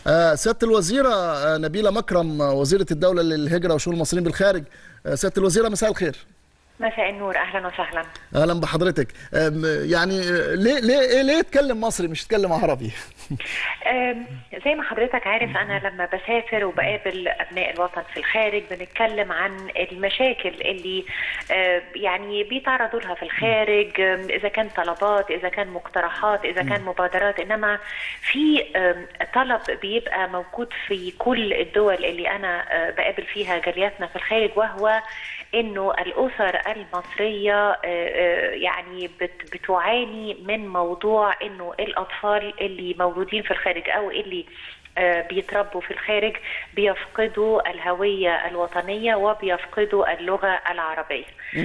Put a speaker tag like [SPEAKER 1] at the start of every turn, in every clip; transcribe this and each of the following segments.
[SPEAKER 1] آه، سياده الوزيره آه، نبيله مكرم آه، وزيره الدوله للهجره وشؤون المصريين بالخارج آه، سياده الوزيره مساء الخير
[SPEAKER 2] مساء النور اهلا وسهلا
[SPEAKER 1] اهلا بحضرتك آم، يعني آه، ليه ليه ليه يتكلم مصري مش يتكلم عربي
[SPEAKER 2] أم، زي ما حضرتك عارف انا لما بسافر وبقابل ابناء الوطن في الخارج بنتكلم عن المشاكل اللي آه، يعني بيتعرضوا لها في الخارج آم، اذا كان طلبات اذا كان مقترحات اذا كان مبادرات انما في آم، طلب بيبقى موجود في كل الدول اللي انا آه، بقابل فيها جالياتنا في الخارج وهو انه الاسر المصريه آه، آه، يعني بت- بتعاني من موضوع انه الاطفال اللي مولودين في الخارج او اللي آه، بيتربوا في الخارج بيفقدوا الهوية الوطنية وبيفقدوا اللغة العربية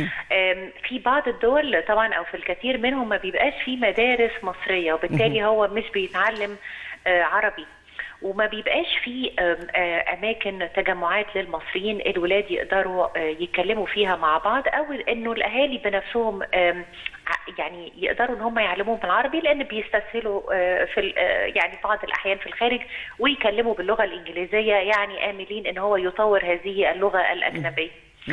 [SPEAKER 2] آم، في بعض الدول طبعا أو في الكثير منهم ما بيبقاش في مدارس مصرية وبالتالي هو مش بيتعلم آه، عربي وما بيبقاش في آم، آه، اماكن تجمعات للمصريين الولاد يقدروا آه، يتكلموا فيها مع بعض او انه الاهالي بنفسهم آم، ع- يعني يقدروا ان هم يعلموهم العربي لان بيستسهلوا آه، في ال- آه، يعني بعض الاحيان في الخارج ويكلموا باللغه الانجليزيه يعني املين ان هو يطور هذه اللغه الاجنبيه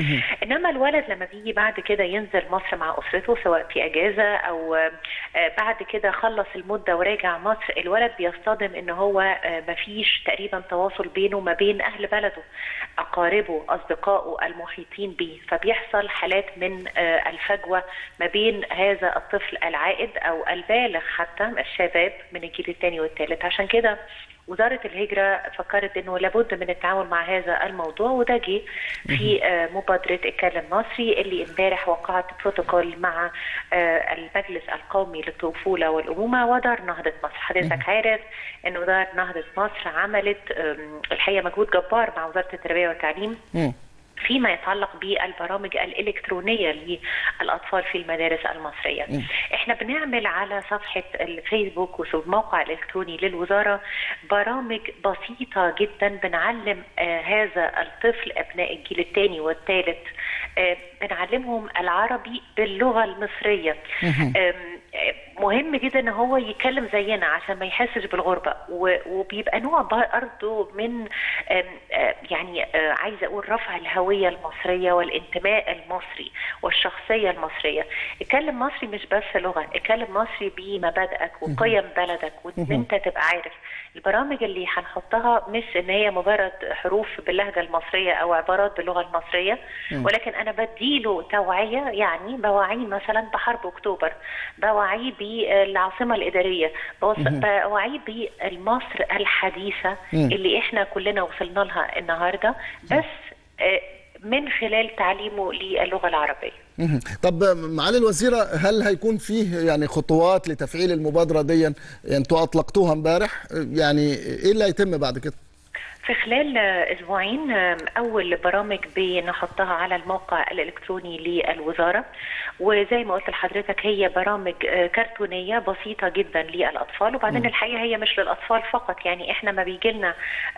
[SPEAKER 2] انما الولد لما بيجي بعد كده ينزل مصر مع اسرته سواء في اجازه او آه، بعد كده خلص المده وراجع مصر الولد بيصطدم ان هو آه، مفيش تقريبا تواصل بينه وما بين اهل بلده اقاربه اصدقائه المحيطين به فبيحصل حالات من آه، الفجوه ما بين هذا الطفل العائد او البالغ حتى الشباب من الجيل الثاني والثالث عشان كده وزارة الهجرة فكرت انه لابد من التعامل مع هذا الموضوع وده جه في آه، مبادرة اتكلم مصري اللي امبارح وقعت بروتوكول مع آه، المجلس القومي للطفولة والأمومة ودار نهضة مصر حضرتك عارف انه دار نهضة مصر عملت آم، الحقيقة مجهود جبار مع وزارة التربية والتعليم
[SPEAKER 1] مم.
[SPEAKER 2] فيما يتعلق بالبرامج الإلكترونية للأطفال في المدارس المصرية احنا بنعمل على صفحة الفيسبوك والموقع الإلكتروني للوزارة برامج بسيطة جدا بنعلم آه هذا الطفل أبناء الجيل الثاني والثالث آه بنعلمهم العربي باللغة المصرية آم، آه، مهم جدا ان هو يتكلم زينا عشان ما يحسش بالغربه و- وبيبقى نوع برضه من آم، آه، يعني آه، عايزه اقول رفع الهويه المصريه والانتماء المصري والشخصيه المصريه اتكلم مصري مش بس لغه اتكلم مصري بمبادئك وقيم بلدك وان انت تبقى عارف البرامج اللي هنحطها مش ان هي مجرد حروف باللهجه المصريه او عبارات باللغه المصريه ولكن انا بديله توعيه يعني بوعيه مثلا بحرب اكتوبر بوعيه بالعاصمه الاداريه بوص- بوعيه بالمصر الحديثه اللي احنا كلنا وصلنا لها النهارده بس آه، من خلال تعليمه للغه العربيه
[SPEAKER 1] مهم. طب آه، معالي الوزيره هل هيكون فيه يعني خطوات لتفعيل المبادره دي انتوا اطلقتوها امبارح آه، يعني ايه اللي هيتم بعد كده
[SPEAKER 2] في خلال آه، اسبوعين آه، اول برامج بنحطها على الموقع الالكتروني للوزاره وزي ما قلت لحضرتك هي برامج آه، كرتونيه بسيطه جدا للاطفال وبعدين الحقيقه هي مش للاطفال فقط يعني احنا ما بيجي لنا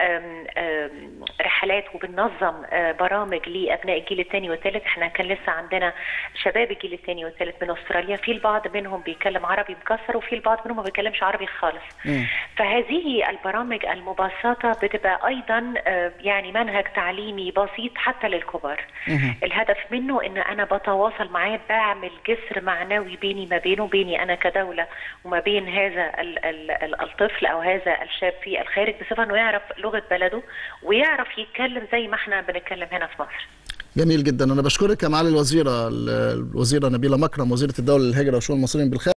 [SPEAKER 2] رحلات وبننظم آه، برامج لابناء الجيل الثاني والثالث احنا كان لسه عندنا شباب الجيل الثاني والثالث من استراليا في البعض منهم بيتكلم عربي مكسر وفي البعض منهم ما بيتكلمش عربي خالص فهذه البرامج المبسطة بتبقى أيضا آه، يعني منهج تعليمي بسيط حتى للكبار الهدف منه أن أنا بتواصل معاه بعمل جسر معنوي بيني ما بينه بيني أنا كدولة وما بين هذا ال- ال- ال- الطفل أو هذا الشاب في الخارج بصفة أنه يعرف لغة بلده ويعرف يتكلم زي ما احنا بنتكلم هنا في مصر
[SPEAKER 1] جميل جدا انا بشكرك يا معالي الوزيره الوزيره نبيله مكرم وزيره الدوله للهجره وشؤون المصريين بالخارج